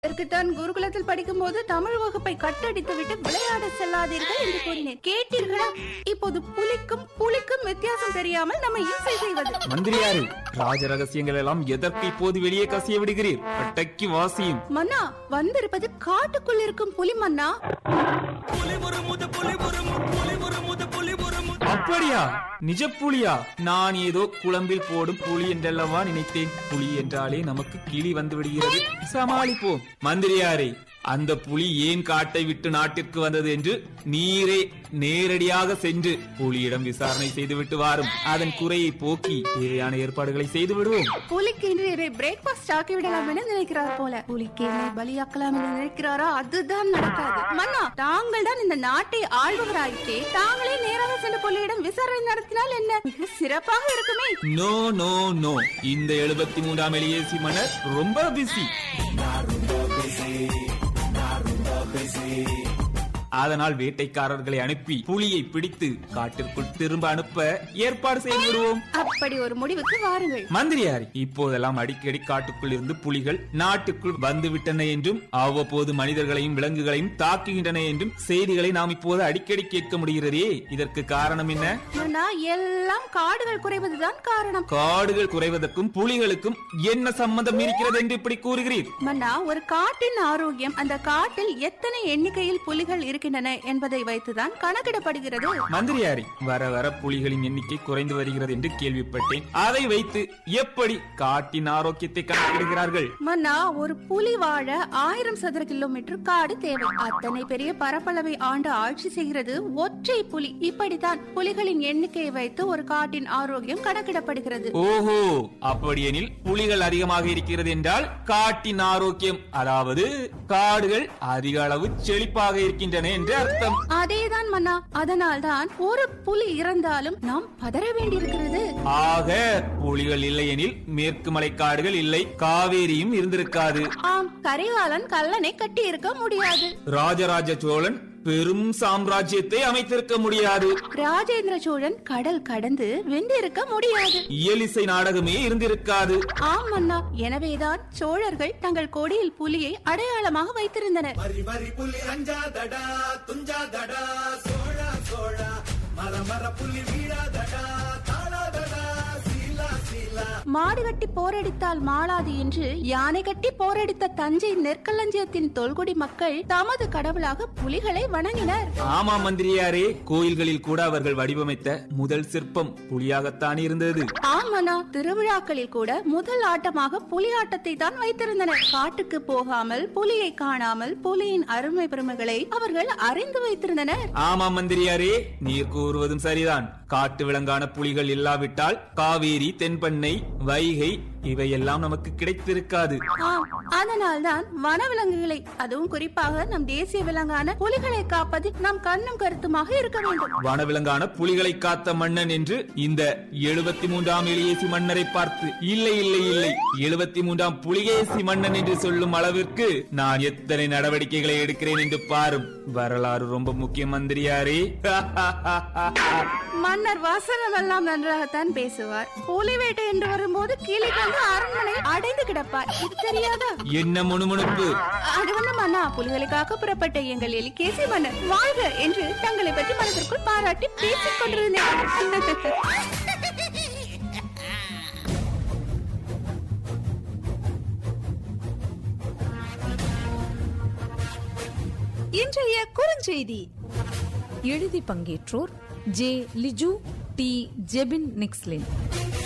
இதற்குத்தான் குருகுலத்தில் படிக்கும் போது தமிழ் வகுப்பை கட்டடித்து விட்டு விளையாட செல்லாதீர்கள் என்று கூறினேன் கேட்டீர்களா இப்போது புலிக்கும் புலிக்கும் வித்தியாசம் தெரியாமல் நம்ம இம்சை செய்வது மந்திரியாரே ராஜ ரகசியங்கள் எல்லாம் எதற்கு இப்போது வெளியே கசிய விடுகிறீர் அட்டைக்கு வாசியும் மன்னா வந்திருப்பது காட்டுக்குள் இருக்கும் புலி மன்னா அப்படியா நிஜ புலியா நான் ஏதோ குழம்பில் போடும் புலி என்றல்லவா நினைத்தேன் புலி என்றாலே நமக்கு கிளி வந்து விடுகிறது சமாளிப்போம் மந்திரியாரே அந்த புலி ஏன் காட்டை விட்டு நாட்டிற்கு வந்தது என்று நீரே நேரடியாக சென்று புலியிடம் விசாரணை செய்துவிட்டு வாரும் அதன் குறையை போக்கி தேவையான ஏற்பாடுகளை செய்து விடுவோம் புலிக்கு இன்று பிரேக்பாஸ்ட் ஆக்கி விடலாம் என நினைக்கிறார் போல புலிக்கு என்னை பலியாக்கலாம் என நினைக்கிறாரா அதுதான் நடக்காது மன்னா தாங்கள் தான் இந்த நாட்டை ஆள்பவராயிற்றே தாங்களே நேராக சென்று புலியிடம் விசாரணை நடத்தினால் என்ன மிக சிறப்பாக இருக்குமே நோ நோ நோ இந்த எழுபத்தி மூன்றாம் எலியேசி மன்னர் ரொம்ப பிஸி அதனால் வேட்டைக்காரர்களை அனுப்பி புலியை பிடித்து காட்டிற்குள் திரும்ப அனுப்ப ஏற்பாடு செய்து விடுவோம் அப்படி ஒரு முடிவுக்கு வாருங்கள் மந்திரியாரி இப்போதெல்லாம் அடிக்கடி காட்டுக்குள் இருந்து புலிகள் நாட்டுக்குள் வந்து விட்டன என்றும் அவ்வப்போது மனிதர்களையும் விலங்குகளையும் தாக்குகின்றன என்றும் செய்திகளை நாம் இப்போது அடிக்கடி கேட்க முடிகிறதே இதற்கு காரணம் என்ன மன்னா எல்லாம் காடுகள் குறைவதுதான் காரணம் காடுகள் குறைவதற்கும் புலிகளுக்கும் என்ன சம்பந்தம் இருக்கிறது என்று இப்படி கூறுகிறீர் மன்னா ஒரு காட்டின் ஆரோக்கியம் அந்த காட்டில் எத்தனை எண்ணிக்கையில் புலிகள் இருக்கின்றன என்பதை வைத்துதான் கணக்கிடப்படுகிறது மந்திரியாரி வர வர புலிகளின் எண்ணிக்கை குறைந்து வருகிறது என்று கேள்விப்பட்டேன் அதை வைத்து எப்படி காட்டின் ஆரோக்கியத்தை கணக்கிடுகிறார்கள் மன்னா ஒரு புலி வாழ ஆயிரம் சதுர கிலோமீட்டர் காடு தேவை அத்தனை பெரிய பரப்பளவை ஆண்டு ஆட்சி செய்கிறது ஒற்றை புலி இப்படித்தான் புலிகளின் எண்ணிக்கையை வைத்து ஒரு காட்டின் ஆரோக்கியம் கணக்கிடப்படுகிறது ஓஹோ அப்படியெனில் புலிகள் அதிகமாக இருக்கிறது என்றால் காட்டின் ஆரோக்கியம் அதாவது காடுகள் அதிக அளவு செழிப்பாக இருக்கின்றன என்று அர்த்தம் அதேதான் மன்னா அதனால்தான் ஒரு புலி இறந்தாலும் நாம் பதற வேண்டியிருக்கிறது ஆக புலிகள் இல்லையெனில் மேற்கு மலை காடுகள் இல்லை காவேரியும் இருந்திருக்காது ஆம் கரிகாலன் கல்லனை கட்டி இருக்க முடியாது ராஜராஜ சோழன் பெரும் சாம்ராஜ்யத்தை அமைத்திருக்க முடியாது ராஜேந்திர சோழன் கடல் கடந்து வென்றிருக்க முடியாது இயலிசை நாடகமே இருந்திருக்காது ஆம் மன்னா எனவேதான் சோழர்கள் தங்கள் கொடியில் புலியை அடையாளமாக வைத்திருந்தனர் வரி வரி புலி அஞ்சாதடா துஞ்சாதடா சோழா சோழா மர மர புலி வீழாதடா தாழாதடா சீலா சீலா மாடு கட்டி போரடித்தால் மாளாது என்று யானை கட்டி போரடித்த தஞ்சை நெற்களஞ்சியத்தின் தொல்குடி மக்கள் தமது கடவுளாக புலிகளை வணங்கினர் ஆமா மந்திரியாரே கோயில்களில் கூட அவர்கள் வடிவமைத்த முதல் சிற்பம் புலியாகத்தான் இருந்தது ஆமனா திருவிழாக்களில் கூட முதல் ஆட்டமாக புலி ஆட்டத்தை தான் வைத்திருந்தனர் காட்டுக்கு போகாமல் புலியை காணாமல் புலியின் அருமை பெருமைகளை அவர்கள் அறிந்து வைத்திருந்தனர் ஆமா மந்திரியாரே நீர் கூறுவதும் சரிதான் காட்டு விலங்கான புலிகள் இல்லாவிட்டால் காவேரி தென்பண்ணை வைகை இவையெல்லாம் நமக்கு கிடைத்திருக்காது ஆம் அதனால்தான் வனவிலங்குகளை அதுவும் குறிப்பாக நம் தேசிய விலங்கான புலிகளை காப்பதில் நாம் கண்ணும் கருத்துமாக இருக்க வேண்டும் வனவிலங்கான புலிகளை காத்த மன்னன் என்று இந்த எழுபத்தி மூன்றாம் எலியேசி மன்னரை பார்த்து இல்லை இல்லை இல்லை எழுபத்தி மூன்றாம் புலிகேசி மன்னன் என்று சொல்லும் அளவிற்கு நான் எத்தனை நடவடிக்கைகளை எடுக்கிறேன் என்று பாரும் வரலாறு ரொம்ப முக்கிய மந்திரியாரே மன்னர் வசனம் எல்லாம் நன்றாகத்தான் பேசுவார் புலி வேட்டை என்று வரும்போது கிளி கொண்டு அரண்மனை அடைந்து கிடப்பார் இது தெரியாதா என்ன முணுமுணுப்பு அது வந்து மன்னா புலிகளை காக்க புறப்பட்ட எங்கள் எலிகேசி மன்னர் வாழ்க என்று தங்களை பற்றி மனதிற்குள் பாராட்டி பேசிக் கொண்டிருந்தேன் இன்றைய குறுஞ்செய்தி எழுதி பங்கேற்றோர் ஜே லிஜு டி ஜெபின் நிக்ஸ்லின்